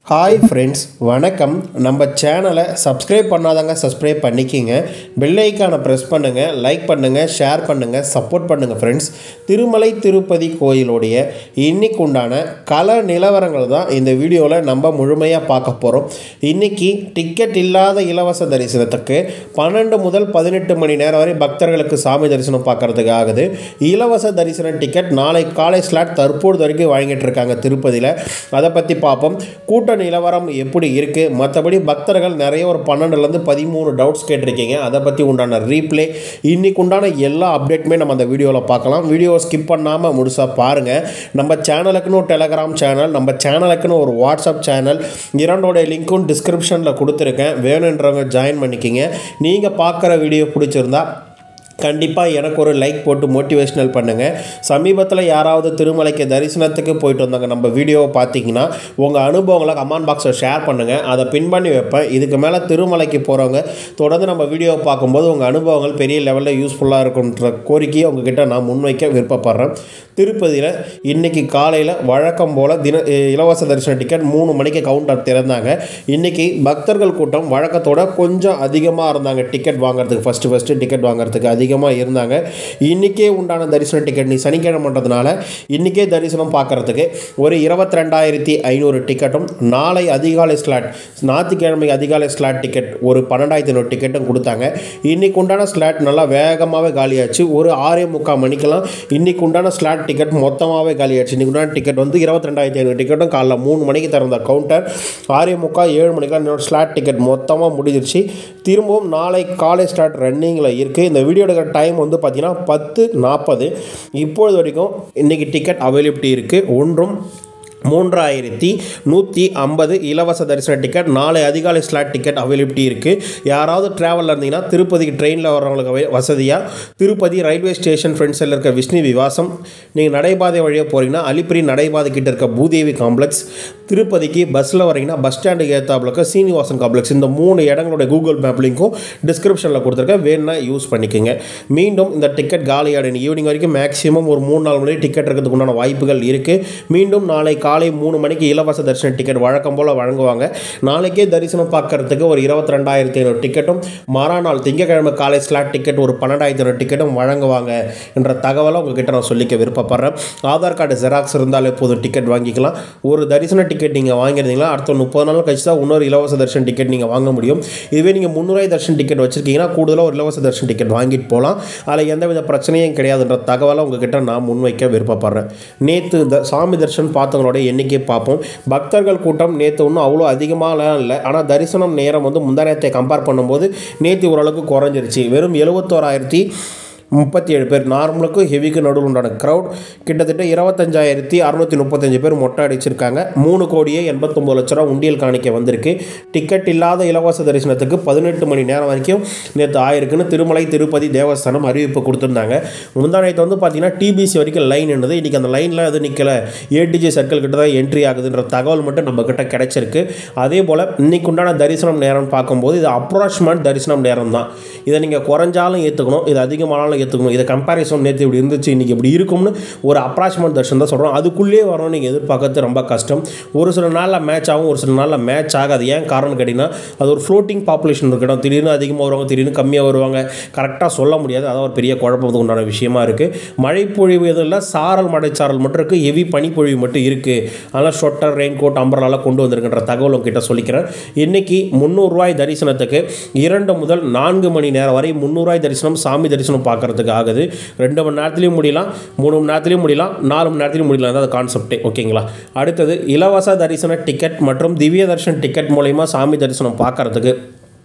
hi friends வணக்கம் நம்ம சேனலை சப்ஸ்கிரைப் பண்ணாதவங்க சப்ஸ்கிரைப் பண்ணிக்கிங்க பெல் ஐக்கானை ப்ரெஸ் பண்ணுங்கள் லைக் பண்ணுங்கள் ஷேர் பண்ணுங்கள் சப்போர்ட் பண்ணுங்கள் ஃப்ரெண்ட்ஸ் திருமலை திருப்பதி கோயிலுடைய இன்னைக்கு உண்டான கல நிலவரங்கள் தான் இந்த வீடியோவில் நம்ம முழுமையாக பார்க்க போகிறோம் இன்னைக்கு டிக்கெட் இல்லாத இலவச தரிசனத்துக்கு பன்னெண்டு முதல் பதினெட்டு மணி நேரம் வரை பக்தர்களுக்கு சாமி தரிசனம் பார்க்கறதுக்கு ஆகுது இலவச தரிசன டிக்கெட் நாளை காலை ஸ்லாட் தற்போது வரைக்கும் வாங்கிட்டு இருக்காங்க திருப்பதியில் அதை பற்றி பார்ப்போம் கூட்ட நிலவரம் எப்படி இருக்குது மற்றபடி பக்தர்கள் நிறைய ஒரு பன்னெண்டுலேருந்து பதிமூணு டவுட்ஸ் கேட்டிருக்கீங்க அதை பற்றி உண்டான ரீப்ளே இன்னைக்கு உண்டான எல்லா அப்டேட்டுமே நம்ம அந்த வீடியோவில் பார்க்கலாம் வீடியோ ஸ்கிப் பண்ணாமல் முழுசாக பாருங்கள் நம்ம சேனலுக்குன்னு ஒரு டெலகிராம் சேனல் நம்ம சேனலுக்குன்னு ஒரு வாட்ஸ்அப் சேனல் இரண்டோட லிங்க்கும் டிஸ்கிரிப்ஷனில் கொடுத்துருக்கேன் வேணுன்றவங்க ஜாயின் பண்ணிக்கிங்க நீங்கள் பார்க்குற வீடியோ பிடிச்சிருந்தா கண்டிப்பாக எனக்கு ஒரு லைக் போட்டு மோட்டிவேஷனல் பண்ணுங்கள் சமீபத்தில் யாராவது திருமலைக்கு தரிசனத்துக்கு போயிட்டு வந்தாங்க நம்ம வீடியோவை பார்த்தீங்கன்னா உங்கள் அனுபவங்களை கமெண்ட் பாக்ஸில் ஷேர் பண்ணுங்கள் அதை பின் பண்ணி வைப்பேன் இதுக்கு மேலே திருமலைக்கு போகிறவங்க தொடர்ந்து நம்ம வீடியோவை பார்க்கும்போது உங்கள் அனுபவங்கள் பெரிய லெவலில் யூஸ்ஃபுல்லாக இருக்குன்ற கோரிக்கையை உங்ககிட்ட நான் முன்வைக்க விருப்பப்படுறேன் திருப்பதியில் இன்றைக்கி காலையில் வழக்கம் போல் தின இலவச தரிசன டிக்கெட் மூணு மணிக்கு கவுண்டர் திறந்தாங்க இன்றைக்கி பக்தர்கள் கூட்டம் வழக்கத்தோட கொஞ்சம் அதிகமாக இருந்தாங்க டிக்கெட் வாங்குறதுக்கு ஃபஸ்ட்டு ஃபஸ்ட்டு டிக்கெட் வாங்குறதுக்கு அதிகமாக இருந்தாங்க இன்றைக்கே உண்டான தரிசன டிக்கெட் நீ சனிக்கிழமைன்றதுனால இன்றைக்கே தரிசனம் பார்க்குறதுக்கு ஒரு இருபத்தி ரெண்டாயிரத்தி ஐநூறு டிக்கெட்டும் நாளை அதிகாலை ஸ்லாட் ஞாயிற்றுக்கிழமை அதிகாலை ஸ்லாட் டிக்கெட் ஒரு பன்னெண்டாயிரத்தி ஐநூறு டிக்கெட்டும் கொடுத்தாங்க இன்றைக்கு உண்டான ஸ்லாட் நல்லா வேகமாகவே காலியாச்சு ஒரு ஆறே முக்கால் மணிக்கெல்லாம் இன்றைக்கு உண்டான ஸ்லாட் டிக்கெட் மொத்தமாகவே காலியாச்சு இன்றைக்கு உண்டான டிக்கெட் வந்து இருபத்தி ரெண்டாயிரத்தி ஐநூறு டிக்கெட்டும் காலைல மூணு மணிக்கு திறந்த கவுண்டர் ஆறே முக்கால் ஏழு மணிக்கெல்லாம் என்னோட ஸ்லாட் டிக்கெட் மொத்தமாக முடிஞ்சிருச்சு திரும்பவும் நாளை காலை ஸ்டார்ட் ரன்னிங்கில் இருக்குது இந்த வீடியோ எடுக்கிற டைம் வந்து பார்த்தீங்கன்னா பத்து நாற்பது இப்பொழுது வரைக்கும் இன்றைக்கி டிக்கெட் அவைலபிலிட்டி இருக்குது ஒன்றும் மூன்றாயிரத்தி நூற்றி ஐம்பது இலவச தரிசன டிக்கெட் நாளை அதிகாலை ஸ்லாட் டிக்கெட் அவைலபிலிட்டி இருக்குது யாராவது ட்ராவலில் இருந்தீங்கன்னா திருப்பதிக்கு ட்ரெயினில் வர்றவங்களுக்கு அவை- வசதியாக திருப்பதி ரயில்வே ஸ்டேஷன் ஃப்ரெண்ட்ஸில் இருக்க விஷ்ணு விவாசம் நீங்கள் நடைபாதை வழியாக போகிறீங்கன்னா அலிப்பிரி நடைபாதை கிட்ட இருக்க பூதேவி காம்ப்ளெக்ஸ் திருப்பதிக்கு பஸ்ஸில் வரீங்கன்னா பஸ் ஸ்டாண்டுக்கு ஏற்றாப்புல இருக்க சீனிவாசன் காம்ப்ளெக்ஸ் இந்த மூணு இடங்களோட கூகுள் மேப் லிங்க்கும் டிஸ்கிரிப்ஷனில் கொடுத்துருக்கேன் வேணும்னா யூஸ் பண்ணிக்கோங்க மீண்டும் இந்த டிக்கெட் காலியாடு ஈவினிங் வரைக்கும் மேக்ஸிமம் ஒரு மூணு நாலு மணி டிக்கெட் இருக்கிறதுக்கு உண்டான வாய்ப்புகள் இருக்குது மீண்டும் நாளை காலை மூணு மணிக்கு இலவச தரிசன டிக்கெட் வழக்கம் போல் வழங்குவாங்க நாளைக்கே தரிசனம் பார்க்கறதுக்கு ஒரு இருபத்தி ரெண்டாயிரத்தி ஐநூறு டிக்கெட்டும் மறுநாள் திங்கக்கிழமை காலை ஸ்லாட் டிக்கெட் ஒரு பன்னெண்டாயிரத்தி ஐநூறு டிக்கெட்டும் வழங்குவாங்க என்ற தகவலை உங்ககிட்ட நான் சொல்லிக்க விருப்பப்படுறேன் ஆதார் கார்டு ஜெராக்ஸ் இருந்தாலே போதும் டிக்கெட் வாங்கிக்கலாம் ஒரு தரிசன டிக்கெட் நீங்கள் வாங்கியிருந்தீங்களா அடுத்த முப்பது நாள் கழிச்சு தான் இன்னொரு இலவச தரிசன டிக்கெட் நீங்கள் வாங்க முடியும் இதுவே நீங்கள் முந்நூறுவாய் தரிசன டிக்கெட் வச்சிருக்கீங்கன்னா கூடுதலாக ஒரு இலவச தரிசன டிக்கெட் வாங்கிட்டு போகலாம் அதில் எந்தவித பிரச்சனையும் கிடையாதுன்ற தகவலை உங்ககிட்ட நான் முன்வைக்க விருப்பப்படுறேன் நேற்று த சாமி தரிசனம் பார்த்தவங்களோட எண்ணிக்கை பார்ப்போம் பக்தர்கள் கூட்டம் நேற்று ஒன்றும் அவ்வளோ அதிகமாகலாம் இல்லை ஆனால் தரிசனம் நேரம் வந்து முந்தா நேரத்தை கம்பேர் பண்ணும்போது நேற்று ஓரளவுக்கு குறைஞ்சிருச்சு வெறும் எழுபத்தோராயிரத்தி முப்பத்தி ஏழு பேர் நார்மலுக்கும் ஹெவிக்கு நடுவில் உண்டான க்ரௌட் கிட்டத்தட்ட இருபத்தஞ்சாயிரத்தி அறுநூற்றி முப்பத்தஞ்சு பேர் மொட்டை அடிச்சிருக்காங்க மூணு கோடியே எண்பத்தொம்பது லட்ச ரூபா உண்டியல் காணிக்க வந்திருக்கு டிக்கெட் இல்லாத இலவச தரிசனத்துக்கு பதினெட்டு மணி நேரம் வரைக்கும் நேற்று ஆயிருக்குன்னு திருமலை திருப்பதி தேவஸ்தானம் அறிவிப்பு கொடுத்துருந்தாங்க முந்தானயத்தை வந்து பார்த்தீங்கன்னா டிபிசி வரைக்கும் லைன் என்னது இன்றைக்கி அந்த லைனில் அது நிற்கல ஏடிஜி சர்க்கிள் கிட்ட தான் என்ட்ரி ஆகுதுன்ற தகவல் மட்டும் நம்ம கிட்ட கிடைச்சிருக்கு அதே போல் இன்னைக்கு உண்டான தரிசனம் நேரம் பார்க்கும்போது இது அப்ராக்சிமேட் தரிசனம் நேரம் தான் இதை நீங்கள் குறைஞ்சாலும் ஏற்றுக்கணும் இது அதிகமானாலும் ஏற்றுக்கணும் இதை கம்பேரிசன் நேற்று இப்படி இருந்துச்சு இன்றைக்கி இப்படி இருக்கும்னு ஒரு அப்ராக்சிமேட் தரிசனம் தான் சொல்கிறோம் அதுக்குள்ளேயே வரணும் நீங்கள் எதிர்பார்க்கறது ரொம்ப கஷ்டம் ஒரு சில நாளில் மேட்ச் ஆகும் ஒரு சில நாளில் மேட்ச் ஆகாது ஏன் காரணம் கேட்டிங்கன்னா அது ஒரு ஃப்ளோட்டிங் பாப்புலேஷன் இருக்கணும் திடீர்னு அதிகமாக வருவாங்க திடீர்னு கம்மியாக வருவாங்க கரெக்டாக சொல்ல முடியாது அதான் ஒரு பெரிய குழப்பத்துக்கு உண்டான விஷயமா இருக்குது மழைப்பொழிவு எதுவும் இல்லை சாரல் மழைச்சாரல் மட்டும் இருக்குது ஹெவி பனிப்பொழிவு மட்டும் இருக்குது அதனால் ஷொட்டர் ரெயின் கோட் அம்பர்லாலாம் கொண்டு வந்திருக்கின்ற தகவல் உங்ககிட்ட சொல்லிக்கிறேன் இன்னைக்கு முந்நூறுரூவாய் தரிசனத்துக்கு இரண்டு முதல் நான்கு மணி நேரம் வரை முந்நூறுரூவாய் தரிசனம் சாமி தரிசனம் பார்க்கறதுக்கு ஆகுது ரெண்டு மணி நேரத்துலையும் முடியலாம் மூணு மணி நேரத்துலையும் முடியலாம் நாலு மணி நேரத்துலையும் முடியலாம் அதான் கான்செப்டே ஓகேங்களா அடுத்தது இலவச தரிசன டிக்கெட் மற்றும் திவ்ய தர்ஷன் டிக்கெட் மூலயமா சாமி தரிசனம் பார்க்கறதுக்கு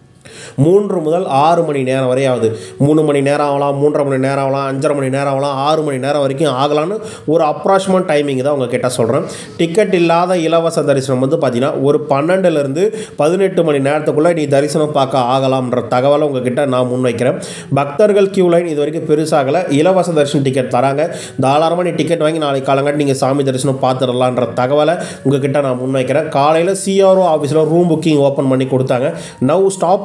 மூன்று முதல் ஆறு மணி நேரம் வரை ஆகுது மூணு மணி நேரம் ஆகலாம் மூன்றரை மணி நேரம் ஆகலாம் அஞ்சரை மணி நேரம் ஆகலாம் ஆறு மணி நேரம் வரைக்கும் ஆகலான்னு ஒரு அப்ராக்சிமேட் டைமிங் தான் உங்கள் கிட்ட சொல்கிறேன் டிக்கெட் இல்லாத இலவச தரிசனம் வந்து பார்த்தீங்கன்னா ஒரு பன்னெண்டுலேருந்து பதினெட்டு மணி நேரத்துக்குள்ளே நீ தரிசனம் பார்க்க ஆகலாம்ன்ற தகவலை உங்ககிட்ட நான் முன்வைக்கிறேன் பக்தர்கள் கியூ லைன் இது வரைக்கும் பெருசாகலை இலவச தரிசனம் டிக்கெட் தராங்க தாராளமாக நீ டிக்கெட் வாங்கி நாளைக்கு காலங்காட்டி நீங்கள் சாமி தரிசனம் பார்த்துடலான்ற தகவலை உங்ககிட்ட நான் முன்வைக்கிறேன் காலையில் சிஆர்ஓ ஆஃபீஸில் ரூம் புக்கிங் ஓப்பன் பண்ணி கொடுத்தாங்க நவ் ஸ்டாப் பண்ணி வச்சிருக்காங்க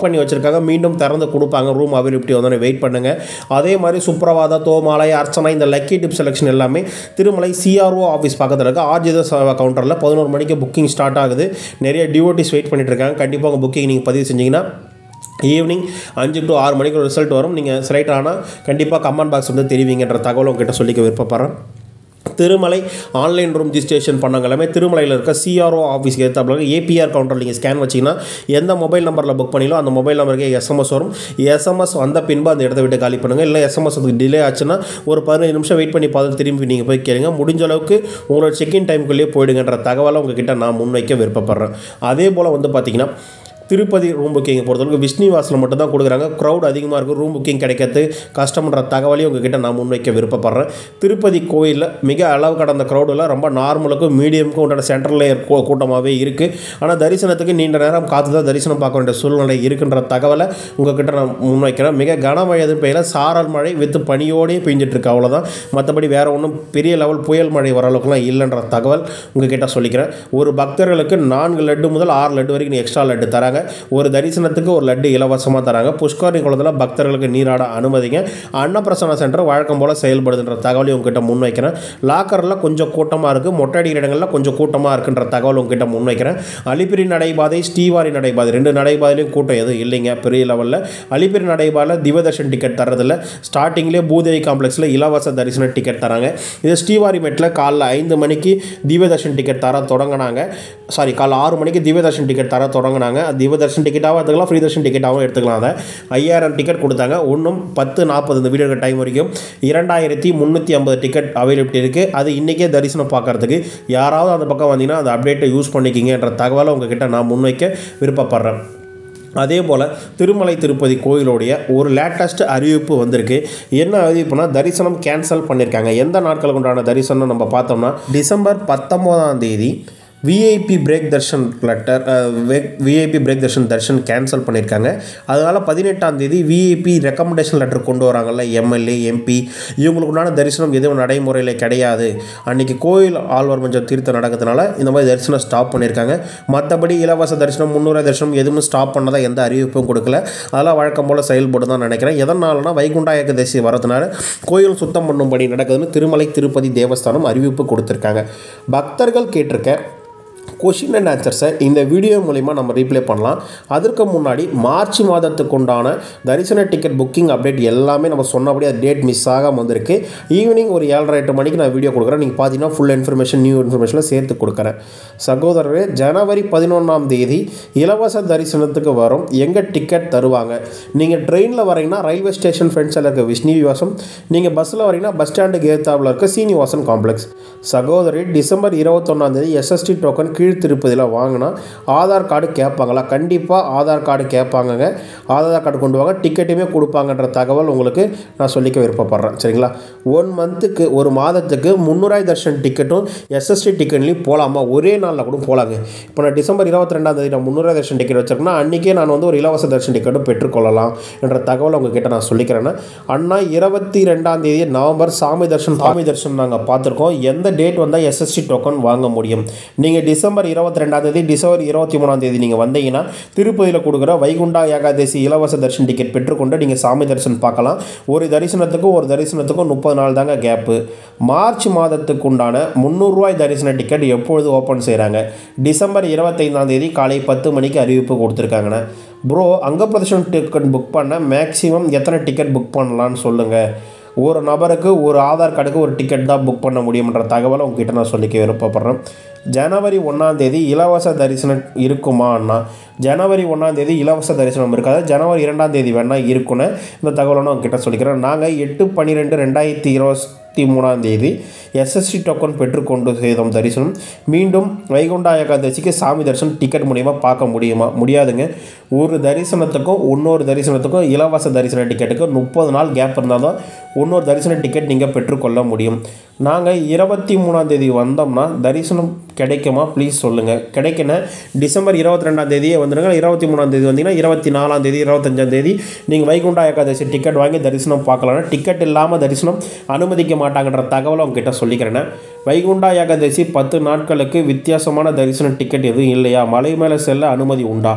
வச்சுருக்காங்க மீண்டும் திறந்து கொடுப்பாங்க ரூம் அவைலபிலிட்டி வந்தோடனே வெயிட் பண்ணுங்கள் அதே மாதிரி சுப்ரவாதா தோமாலை அர்ச்சனா இந்த லக்கி டிப் செலெக்ஷன் எல்லாமே திருமலை சிஆர்ஓ ஆஃபீஸ் பக்கத்தில் இருக்க ஆர்ஜித சேவா கவுண்டரில் பதினோரு மணிக்கு புக்கிங் ஸ்டார்ட் ஆகுது நிறைய டிவோட்டிஸ் வெயிட் பண்ணிட்டு இருக்காங்க கண்டிப்பாக உங்கள் புக்கிங் நீங்கள் பதிவு செஞ்சீங்கன்னா ஈவினிங் அஞ்சு டு ஆறு மணிக்கு ரிசல்ட் வரும் நீங்கள் செலக்ட் ஆனால் கண்டிப்பாக கமெண்ட் பாக்ஸ் வந்து தெரிவிங்கன்ற தகவல் உங்ககிட்ட சொல்லிக்க விருப்பப்படுறேன் திருமலை ஆன்லைன் ரூம் ரிஜிஸ்ட்ரேஷன் பண்ணவங்க எல்லாமே திருமலையில் இருக்க சிஆர்ஓ ஆஃபீஸ்க்கு ஏற்றாப்புல ஏபிஆர் கவுண்டர் நீங்கள் ஸ்கேன் வச்சிங்கன்னா எந்த மொபைல் நம்பரில் புக் பண்ணிங்களோ அந்த மொபைல் நம்பருக்கு எஸ்எம்எஸ் வரும் எஸ்எம்எஸ் வந்த பின்பு அந்த இடத்த விட்டு காலி பண்ணுங்கள் இல்லை எஸ்எம்எஸ் அதுக்கு டிலே ஆச்சுன்னா ஒரு பதினஞ்சு நிமிஷம் வெயிட் பண்ணி பார்த்து திரும்பி நீங்கள் போய் கேளுங்க முடிஞ்ச அளவுக்கு உங்களோட செக்இன் டைமுக்குள்ளேயே போயிடுங்கன்ற தகவலை உங்ககிட்ட நான் முன்வைக்க விருப்பப்படுறேன் அதே போல் வந்து பார்த்தீங்கன்னா திருப்பதி ரூம் புக்கிங் பொறுத்தவரைக்கும் விஷ்ணுவாசில் மட்டும் தான் கொடுக்குறாங்க க்ரௌட் அதிகமாக இருக்கும் ரூம் புக்கிங் கிடைக்கிறது கஷ்டம்ன்ற தகவலையும் உங்ககிட்ட நான் முன்வைக்க விருப்பப்படுறேன் திருப்பதி கோயிலில் மிக அளவு கடந்த க்ரௌடில் ரொம்ப நார்மலுக்கும் மீடியமுக்கும் உண்டான சென்ட்ரல் கூட்டமாகவே இருக்குது ஆனால் தரிசனத்துக்கு நீண்ட நேரம் காத்து தான் தரிசனம் பார்க்க வேண்டிய சூழ்நிலை இருக்குன்ற தகவலை உங்ககிட்ட நான் முன்வைக்கிறேன் மிக கனமழை எதுவும் பெய்யல சாரல் மழை வித்து பனியோடே பெஞ்சிட்டு இருக்கு அவ்வளோதான் மற்றபடி வேறு ஒன்றும் பெரிய லெவல் புயல் மழை வர அளவுக்குலாம் இல்லைன்ற தகவல் உங்ககிட்ட சொல்லிக்கிறேன் ஒரு பக்தர்களுக்கு நான்கு லட்டு முதல் ஆறு லட்டு வரைக்கும் எக்ஸ்ட்ரா லட்டு தராங்க ஒரு தரிசனத்துக்கு ஒரு லட்டு இலவசமாக தராங்க புஷ்கரணி குளத்தில் பக்தர்களுக்கு நீராட அனுமதிங்க அன்னப்பிரசன சென்டர் வழக்கம் போல் செயல்படுதுன்ற தகவலை உங்ககிட்ட முன்வைக்கிறேன் லாக்கரில் கொஞ்சம் கூட்டமாக இருக்குது மொட்டை அடிக்கிற இடங்களில் கொஞ்சம் கூட்டமாக இருக்குன்ற தகவல் உங்ககிட்ட முன்வைக்கிறேன் அலிப்பிரி நடைபாதை ஸ்ரீவாரி நடைபாதை ரெண்டு நடைபாதையிலையும் கூட்டம் எதுவும் இல்லைங்க பெரிய லெவலில் அலிப்பிரி நடைபாதையில் திவதர்ஷன் டிக்கெட் தரதில்ல ஸ்டார்டிங்லேயே பூதேவி காம்ப்ளெக்ஸில் இலவச தரிசன டிக்கெட் தராங்க இது ஸ்ரீவாரி மெட்டில் காலைல ஐந்து மணிக்கு திவ்யதர்ஷன் டிக்கெட் தர தொடங்கினாங்க சாரி காலைல ஆறு மணிக்கு திவ்யதர்ஷன் டிக்கெட் தர தொடங்கினாங்க திவ்யதர்ஷன் டிக்கெட்டாகவும் எடுத்துக்கலாம் ஃப்ரீ தர்ஷன் டிக்கெட்டாகவும் எடுத்துக்கலாம் அதை ஐயாயிரம் டிக்கெட் கொடுத்தாங்க ஒன்றும் பத்து நாற்பது இந்த வீடியோ டைம் வரைக்கும் இரண்டாயிரத்தி முந்நூற்றி ஐம்பது டிக்கெட் அவைலபிலிட்டி இருக்குது அது இன்றைக்கே தரிசனம் பார்க்கறதுக்கு யாராவது அந்த பக்கம் வந்தீங்கன்னா அந்த அப்டேட்டை யூஸ் பண்ணிக்கிங்கன்ற தகவலை உங்ககிட்ட நான் முன்வைக்க விருப்பப்படுறேன் அதே போல் திருமலை திருப்பதி கோயிலுடைய ஒரு லேட்டஸ்ட் அறிவிப்பு வந்திருக்கு என்ன அறிவிப்புனா தரிசனம் கேன்சல் பண்ணியிருக்காங்க எந்த நாட்களுக்கு உண்டான தரிசனம் நம்ம பார்த்தோம்னா டிசம்பர் பத்தொம்போதாம் தேதி VIP break darshan letter VIP break darshan darshan cancel பண்ணியிருக்காங்க அதனால் பதினெட்டாம் தேதி விஐபி ரெக்கமெண்டேஷன் லெட்டர் கொண்டு வராங்கல்ல எம்எல்ஏ எம்பி இவங்களுக்கு உண்டான தரிசனம் எதுவும் நடைமுறையில் கிடையாது அன்றைக்கி கோயில் ஆழ்வார் மஞ்சள் தீர்த்தம் நடக்கிறதுனால இந்த மாதிரி தரிசனம் ஸ்டாப் பண்ணியிருக்காங்க மற்றபடி இலவச தரிசனம் முன்னூறு தரிசனம் எதுவும் ஸ்டாப் பண்ணதா எந்த அறிவிப்பும் கொடுக்கல அதெல்லாம் வழக்கம் போல் செயல்பட்டு தான் நினைக்கிறேன் எதனாலனா வைகுண்டா ஏகதேசி வரதுனால கோயில் சுத்தம் பண்ணும்படி நடக்குதுன்னு திருமலை திருப்பதி தேவஸ்தானம் அறிவிப்பு கொடுத்துருக்காங்க பக்தர்கள் கேட்டிருக்க கொஷின் அண்ட் ஆன்சர்ஸை இந்த வீடியோ மூலிமா நம்ம ரீப்ளே பண்ணலாம் அதற்கு முன்னாடி மார்ச் மாதத்துக்கு உண்டான தரிசன டிக்கெட் புக்கிங் அப்டேட் எல்லாமே நம்ம சொன்னபடி அது டேட் மிஸ் ஆகாமல் வந்திருக்கு ஈவினிங் ஒரு ஏழரை எட்டு மணிக்கு நான் வீடியோ கொடுக்குறேன் நீங்கள் பார்த்தீங்கன்னா ஃபுல் இன்ஃபர்மேஷன் நியூ இன்ஃபர்மேஷனில் சேர்த்து கொடுக்குறேன் சகோதரரே ஜனவரி பதினொன்றாம் தேதி இலவச தரிசனத்துக்கு வரும் எங்கே டிக்கெட் தருவாங்க நீங்கள் ட்ரெயினில் வரீங்கன்னா ரயில்வே ஸ்டேஷன் ஃப்ரெண்ட்ஸில் இருக்க விஷ்ணுவிவாசம் நீங்கள் பஸ்ஸில் வரீங்கன்னா பஸ் ஸ்டாண்டுக்கு ஏத்தாப்பில் இருக்க சீனிவாசன் காம்ப்ளெக்ஸ் சகோதரி டிசம்பர் இருபத்தொன்னாம் தேதி எஸ்எஸ்டி டோக்கன் கீழ் திருப்பதியில் வாங்கினா ஆதார் கார்டு கேட்பாங்களா கண்டிப்பாக ஆதார் கார்டு கேட்பாங்கங்க ஆதார் கார்டு கொண்டு வாங்க டிக்கெட்டுமே கொடுப்பாங்கன்ற தகவல் உங்களுக்கு நான் சொல்லிக்க விருப்பப்படுறேன் சரிங்களா ஒன் மந்த்துக்கு ஒரு மாதத்துக்கு முந்நூறாய் தர்ஷன் டிக்கெட்டும் எஸ்எஸ்டி டிக்கெட்லையும் போகலாமா ஒரே நாளில் கூட போகலாங்க இப்போ நான் டிசம்பர் இருபத்தி ரெண்டாம் தேதி நான் முந்நூறாய் தர்ஷன் டிக்கெட் வச்சிருக்கேன்னா அன்றைக்கே நான் வந்து ஒரு இலவச தர்ஷன் டிக்கெட்டும் பெற்றுக்கொள்ளலாம் என்ற தகவல் உங்ககிட்ட நான் சொல்லிக்கிறேன்னா அண்ணா இருபத்தி ரெண்டாம் தேதி நவம்பர் சாமி தர்ஷன் சாமி தர்ஷன் நாங்கள் பார்த்துருக்கோம் எந்த டேட் வந்தால் எஸ்எஸ்டி டோக்கன் வாங்க முடியும் நீங்கள் டிசம்பர் இருபத்தி ரெண்டாம் தேதி டிசம்பர் இருபத்தி மூணாம் தேதி நீங்கள் வந்தீங்கன்னா திருப்பதியில் கொடுக்குற வைகுண்டா ஏகாதசி இலவச தரிசன டிக்கெட் பெற்றுக்கொண்டு நீங்கள் சாமி தரிசனம் பார்க்கலாம் ஒரு தரிசனத்துக்கும் ஒரு தரிசனத்துக்கும் முப்பது நாள் தாங்க கேப்பு மார்ச் மாதத்துக்கு உண்டான முந்நூறுரூவாய் தரிசன டிக்கெட் எப்பொழுது ஓப்பன் செய்கிறாங்க டிசம்பர் இருபத்தைந்தாம் தேதி காலை பத்து மணிக்கு அறிவிப்பு கொடுத்துருக்காங்கண்ணே ப்ரோ அங்க பிரதர்ஷன் டிக்கெட் புக் பண்ண மேக்ஸிமம் எத்தனை டிக்கெட் புக் பண்ணலான்னு சொல்லுங்கள் ஒரு நபருக்கு ஒரு ஆதார் கார்டுக்கு ஒரு டிக்கெட் தான் புக் பண்ண முடியுன்ற தகவலை உங்ககிட்ட நான் சொல்லிக்க விருப்பப்படுறேன் ஜனவரி ஒன்றாம் தேதி இலவச தரிசனம் இருக்குமா அண்ணா ஜனவரி ஒன்றாம் தேதி இலவச தரிசனம் இருக்காது ஜனவரி இரண்டாம் தேதி வேணால் இருக்குன்னு இந்த தகவலை நான் உங்ககிட்ட சொல்லிக்கிறேன் நாங்கள் எட்டு பன்னிரெண்டு ரெண்டாயிரத்தி இருபத்தி மூணாம் தேதி எஸ்எஸ்டி டோக்கன் பெற்றுக்கொண்டு செய்தோம் தரிசனம் மீண்டும் வைகுண்டா ஏகாதசிக்கு சாமி தரிசனம் டிக்கெட் மூலியமாக பார்க்க முடியுமா முடியாதுங்க ஒரு தரிசனத்துக்கும் இன்னொரு தரிசனத்துக்கும் இலவச தரிசன டிக்கெட்டுக்கு முப்பது நாள் கேப் இருந்தால் தான் இன்னொரு தரிசன டிக்கெட் நீங்கள் பெற்றுக்கொள்ள முடியும் நாங்கள் இருபத்தி மூணாம் தேதி வந்தோம்னா தரிசனம் கிடைக்குமா ப்ளீஸ் சொல்லுங்கள் கிடைக்கணும் டிசம்பர் இருபத்தி ரெண்டாம் தேதியே வந்துடுங்க இருபத்தி மூணாம் தேதி வந்தீங்கன்னா இருபத்தி நாலாம் தேதி இருபத்தஞ்சாம் தேதி நீங்கள் வைகுண்டா ஏகாதசி டிக்கெட் வாங்கி தரிசனம் பார்க்கலாம் டிக்கெட் இல்லாமல் தரிசனம் அனுமதிக்க மாட்டாங்கன்ற தகவலை உங்ககிட்ட சொல்லிக்கிறேன் வைகுண்டா ஏகாதசி பத்து நாட்களுக்கு வித்தியாசமான தரிசன டிக்கெட் எதுவும் இல்லையா மலை மேலே செல்ல அனுமதி உண்டா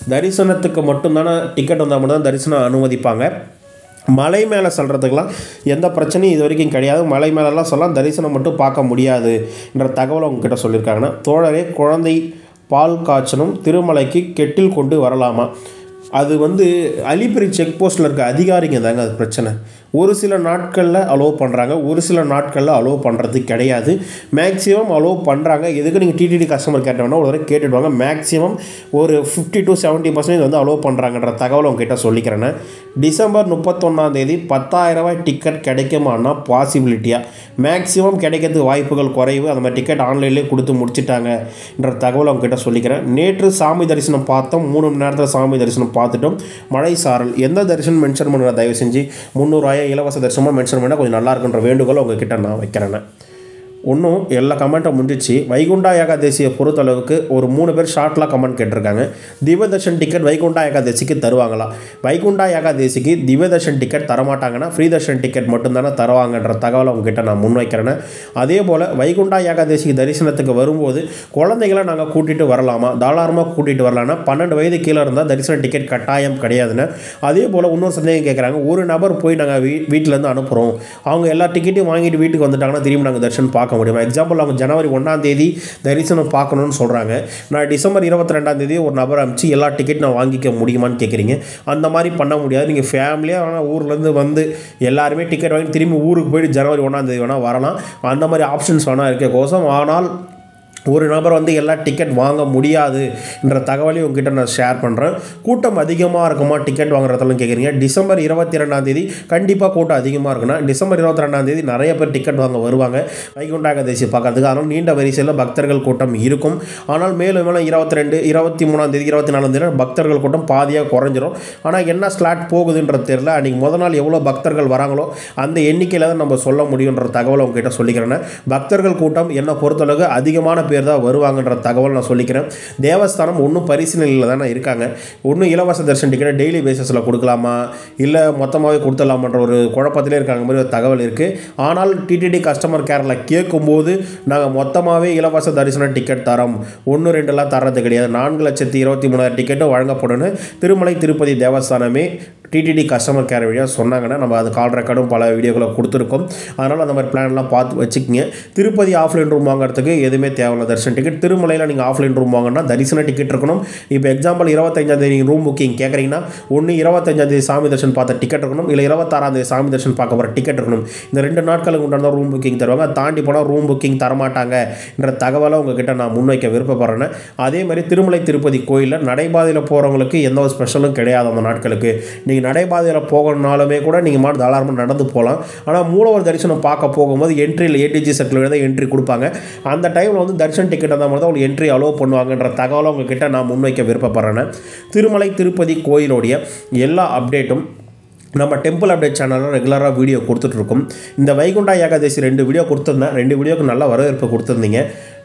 தரிசனத்துக்கு மட்டும்தானே டிக்கெட் வந்தால் மட்டும் தான் தரிசனம் அனுமதிப்பாங்க மலை மேலே சொல்கிறதுக்கெலாம் எந்த பிரச்சனையும் இது வரைக்கும் கிடையாது மலை மேலெல்லாம் சொல்லலாம் தரிசனம் மட்டும் பார்க்க முடியாது என்ற தகவலை உங்ககிட்ட சொல்லியிருக்காங்கன்னா தோழரே குழந்தை பால் காய்ச்சலும் திருமலைக்கு கெட்டில் கொண்டு வரலாமா அது வந்து அலிபிரி செக் போஸ்ட்டில் இருக்க அதிகாரிங்க தாங்க அது பிரச்சனை ஒரு சில நாட்களில் அலோவ் பண்ணுறாங்க ஒரு சில நாட்களில் அலோவ் பண்ணுறது கிடையாது மேக்ஸிமம் அலோவ் பண்ணுறாங்க எதுக்கு நீங்கள் டிடிடி கஸ்டமர் கேட்டோம்னா ஒரு தடவை கேட்டுடுவாங்க மேக்ஸிமம் ஒரு ஃபிஃப்டி டு செவன்ட்டி பர்சன்டேஜ் வந்து அலோவ் பண்ணுறாங்கன்ற தகவலை உங்ககிட்ட சொல்லிக்கிறேன்னு டிசம்பர் முப்பத்தொன்னாம் தேதி பத்தாயிரம் ரூபாய் டிக்கெட் கிடைக்குமானா பாசிபிலிட்டியாக மேக்ஸிமம் கிடைக்கிறதுக்கு வாய்ப்புகள் குறைவு அந்த மாதிரி டிக்கெட் ஆன்லைன்லேயே கொடுத்து முடிச்சிட்டாங்கன்ற தகவலை உங்ககிட்ட சொல்லிக்கிறேன் நேற்று சாமி தரிசனம் பார்த்தோம் மூணு மணி நேரத்தில் சாமி தரிசனம் பார்த்துட்டோம் மழை சாரல் எந்த தரிசனம் மென்ஷன் பண்ணுற தயவு செஞ்சு முந்நூறுவாயா இலவச தரிசனமாக மென்ஷன் பண்ணால் கொஞ்சம் நல்லா இருக்குன்ற வேண்டுகோள் உங்ககிட்ட நான் வைக்கிறேன் ஒன்றும் எல்லா கமெண்ட்டும் முடிஞ்சிச்சு வைகுண்டா ஏகாதசியை பொறுத்தளவுக்கு ஒரு மூணு பேர் ஷார்ட்லாம் கமெண்ட் கேட்டிருக்காங்க திவ்யதர்ஷன் டிக்கெட் வைகுண்டா ஏகாதசிக்கு தருவாங்களா வைகுண்டா ஏகாதசிக்கு Divya Darshan ticket தரமாட்டாங்கன்னா free Darshan ticket மட்டும்தானே தருவாங்கன்ற தகவலை உங்ககிட்ட நான் முன்வைக்கிறேன் அதே போல் வைகுண்டா ஏகாதசிக்கு தரிசனத்துக்கு வரும்போது குழந்தைகளை நாங்கள் கூட்டிகிட்டு வரலாமா தாராளமாக கூட்டிகிட்டு வரலான்னா பன்னெண்டு வயது கீழே இருந்தால் தரிசன டிக்கெட் கட்டாயம் கிடையாதுன்னு அதே போல் இன்னொரு சந்தேகம் கேட்குறாங்க ஒரு நபர் போய் நாங்கள் வீ வீட்டிலேருந்து அனுப்புகிறோம் அவங்க எல்லா டிக்கெட்டையும் வாங்கிட்டு வீட்டுக்கு வந்துட்டாங்கன்னா திரும்பி நாங்கள் தரிசனம் பார்க்க முடியுமா எக்ஸாம்பிள் அவங்க ஜனவரி ஒன்றாம் தேதி தரிசனம் பார்க்கணும்னு சொல்கிறாங்க நான் டிசம்பர் இருபத்தி ரெண்டாம் தேதி ஒரு நபர் அனுப்பிச்சு எல்லா டிக்கெட் நான் வாங்கிக்க முடியுமான்னு கேட்குறீங்க அந்த மாதிரி பண்ண முடியாது நீங்கள் ஃபேமிலியாக ஆனால் ஊர்லேருந்து வந்து எல்லாருமே டிக்கெட் வாங்கி திரும்பி ஊருக்கு போயிட்டு ஜனவரி ஒன்றாம் தேதி வேணால் வரலாம் அந்த மாதிரி ஆப்ஷன்ஸ் வேணால் இருக்க கோசம் ஆனால் ஒரு நபர் வந்து எல்லா டிக்கெட் வாங்க முடியாது என்ற தகவலையும் உங்ககிட்ட நான் ஷேர் பண்ணுறேன் கூட்டம் அதிகமாக இருக்குமா டிக்கெட் வாங்குறதெல்லாம் கேட்குறீங்க டிசம்பர் இருபத்தி ரெண்டாம் தேதி கண்டிப்பாக கூட்டம் அதிகமாக இருக்குன்னா டிசம்பர் இருபத்தி ரெண்டாம் தேதி நிறைய பேர் டிக்கெட் வாங்க வருவாங்க வைகுண்ட ஏகாதசி பார்க்கறதுக்கு அதனால் நீண்ட வரிசையில் பக்தர்கள் கூட்டம் இருக்கும் ஆனால் மேலும் மேலும் இருபத்தி ரெண்டு இருபத்தி மூணாம் தேதி இருபத்தி நாலாம் தேதி பக்தர்கள் கூட்டம் பாதியாக குறைஞ்சிரும் ஆனால் என்ன ஸ்லாட் போகுதுன்றது தெரியல அன்றைக்கி முத நாள் எவ்வளோ பக்தர்கள் வராங்களோ அந்த எண்ணிக்கையில் தான் நம்ம சொல்ல முடியுன்ற தகவலை உங்ககிட்ட சொல்லிக்கிறேன் பக்தர்கள் கூட்டம் என்னை பொறுத்தளவுக்கு அதிகமான பேர் தான் வருவாங்கன்ற தகவல் நான் சொல்லிக்கிறேன் தேவஸ்தானம் ஒன்றும் பரிசீலனையில் தானே இருக்காங்க ஒன்றும் இலவச தரிசன டிக்கெட் டெய்லி பேசிஸில் கொடுக்கலாமா இல்லை மொத்தமாகவே கொடுத்துடலாமான்ற ஒரு குழப்பத்திலே இருக்காங்க மாதிரி ஒரு தகவல் இருக்குது ஆனால் டிடிடி கஸ்டமர் கேரில் கேட்கும்போது நாங்கள் மொத்தமாகவே இலவச தரிசன டிக்கெட் தரோம் ஒன்று ரெண்டுலாம் தர்றது கிடையாது நான்கு லட்சத்தி இருபத்தி மூணாயிரம் டிக்கெட்டும் வழங்கப்படும்னு திருமலை திருப்பதி தேவஸ்தானமே டிடிடி கஸ்டமர் கேர் வழியாக சொன்னாங்கன்னா நம்ம அது கால் ரெக்கார்டும் பல வீடியோக்களை கொடுத்துருக்கோம் அதனால் அந்த மாதிரி பிளான்லாம் பார்த்து வச்சுக்கோங்க திருப்பதி ஆஃப்லைன் ரூம் வாங்குறதுக்கு எதுவுமே தேவையில்ல தரிசன டிக்கெட் திருமலையில் நீங்கள் ஆஃப்லைன் ரூம் வாங்கினா தரிசன டிக்கெட் இருக்கணும் இப்போ எக்ஸாம்பிள் இருபத்தஞ்சாம் தேதி ரூம் புக்கிங் கேட்குறீங்கன்னா ஒன்று இருபத்தஞ்சாம் தேதி சாமி தர்ஷன் பார்த்த டிக்கெட் இருக்கணும் இல்லை இருபத்தாறாம் தேதி சாமி தர்ஷன் பார்க்க போகிற டிக்கெட் இருக்கணும் இந்த ரெண்டு நாட்களுக்கு உண்டான ரூம் புக்கிங் தருவாங்க அதை தாண்டி போனால் ரூம் புக்கிங் தரமாட்டாங்க என்ற தகவலை உங்ககிட்ட நான் முன்வைக்க விருப்பப்படுறேன் அதே மாதிரி திருமலை திருப்பதி கோயிலில் நடைபாதையில் போகிறவங்களுக்கு எந்த ஒரு ஸ்பெஷலும் கிடையாது அந்த நாட்களுக்கு நீங்கள் நடைபாதையில் போகணுனாலுமே கூட நீங்கள் மாட்டு தாராளமாக நடந்து போகலாம் ஆனால் மூலவர் தரிசனம் பார்க்க போகும்போது என்ட்ரியில் ஏடிஜி சர்க்கிள் தான் என்ட்ரி கொடுப்பாங்க அந்த டைமில் வந்து தரிசன டிக்கெட் இருந்தால் மட்டும் தான் உங்களுக்கு என்ட்ரி அலோவ் பண்ணுவாங்கன்ற தகவலை உங்ககிட்ட நான் முன்வைக்க விருப்பப்படுறேன் திருமலை திருப்பதி கோயிலுடைய எல்லா அப்டேட்டும் நம்ம டெம்பிள் அப்டேட் சேனலில் ரெகுலராக வீடியோ கொடுத்துட்ருக்கோம் இந்த வைகுண்டா ஏகாதசி ரெண்டு வீடியோ கொடுத்துருந்தேன் ரெண்டு வீடியோக்கு நல்ல வரவேற்பு கொடுத்துருந்தீங்க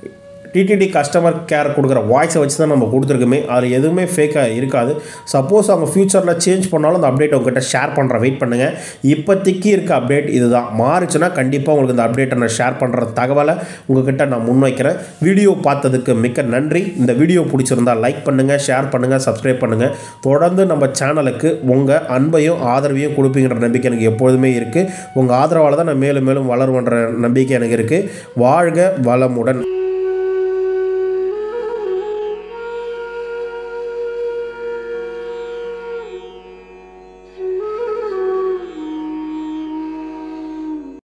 டிடிடி கஸ்டமர் கேர் கொடுக்குற வாய்ஸை வச்சு தான் நம்ம கொடுத்துருக்கோமே அதில் எதுவுமே ஃபேக்காக இருக்காது சப்போஸ் அவங்க ஃப்யூச்சரில் சேஞ்ச் பண்ணாலும் அந்த அப்டேட் உங்ககிட்ட ஷேர் பண்ணுற வெயிட் பண்ணுங்கள் இப்போதைக்கு இருக்க அப்டேட் இதுதான் மாறுச்சுன்னா கண்டிப்பாக உங்களுக்கு இந்த அப்டேட்டை நான் ஷேர் பண்ணுற தகவலை உங்ககிட்ட நான் முன்வைக்கிறேன் வீடியோ பார்த்ததுக்கு மிக்க நன்றி இந்த வீடியோ பிடிச்சிருந்தா லைக் பண்ணுங்கள் ஷேர் பண்ணுங்கள் சப்ஸ்கிரைப் பண்ணுங்கள் தொடர்ந்து நம்ம சேனலுக்கு உங்கள் அன்பையும் ஆதரவையும் கொடுப்பீங்கிற நம்பிக்கை எனக்கு எப்பொழுதுமே இருக்குது உங்கள் ஆதரவால் தான் நான் மேலும் மேலும் வளருவன்ற நம்பிக்கை எனக்கு இருக்குது வாழ்க வளமுடன்